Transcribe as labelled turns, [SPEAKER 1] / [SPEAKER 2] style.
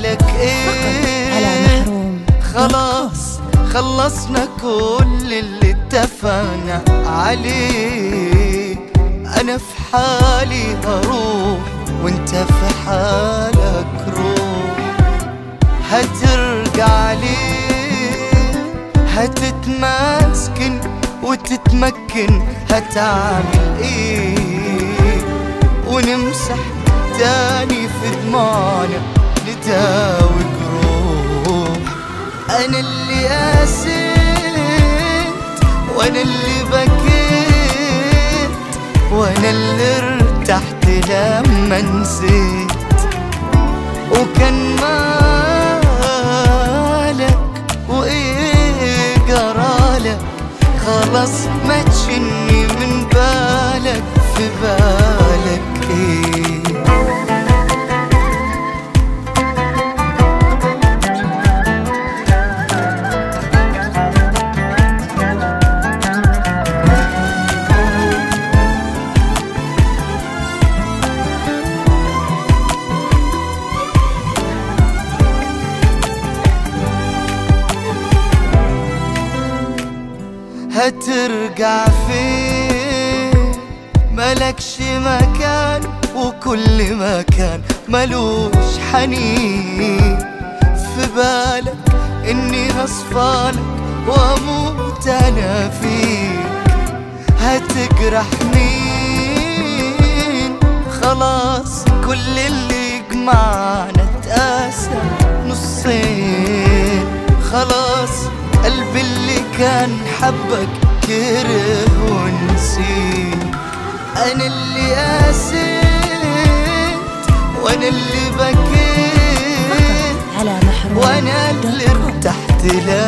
[SPEAKER 1] بالك ايه
[SPEAKER 2] على محروم
[SPEAKER 1] خلاص خلصنا كل اللي اتفقنا عليه انا في حالي هروح وانت في حالك روح هترجع ليه هتتماسكن وتتمكن هتعمل ايه ونمسح تاني في دموعنا نداوي جروح انا اللي قاسيت وانا اللي بكيت وانا اللي ارتحت لما نسيت وكان مالك وايه جرالك خلاص ما تشني من بالك في بالك ايه هترجع فين ملكش مكان وكل مكان ملوش حنين في بالك اني هصفالك واموت انا فيك هتجرح مين خلاص كل اللي يجمعنا اتقاسم نصين خلاص قلبي اللي كان حبك كره ونسيت انا اللي قاسيت وانا اللي بكيت
[SPEAKER 2] على محروم
[SPEAKER 1] وانا اللي
[SPEAKER 2] دوت كوم.
[SPEAKER 1] ارتحت لك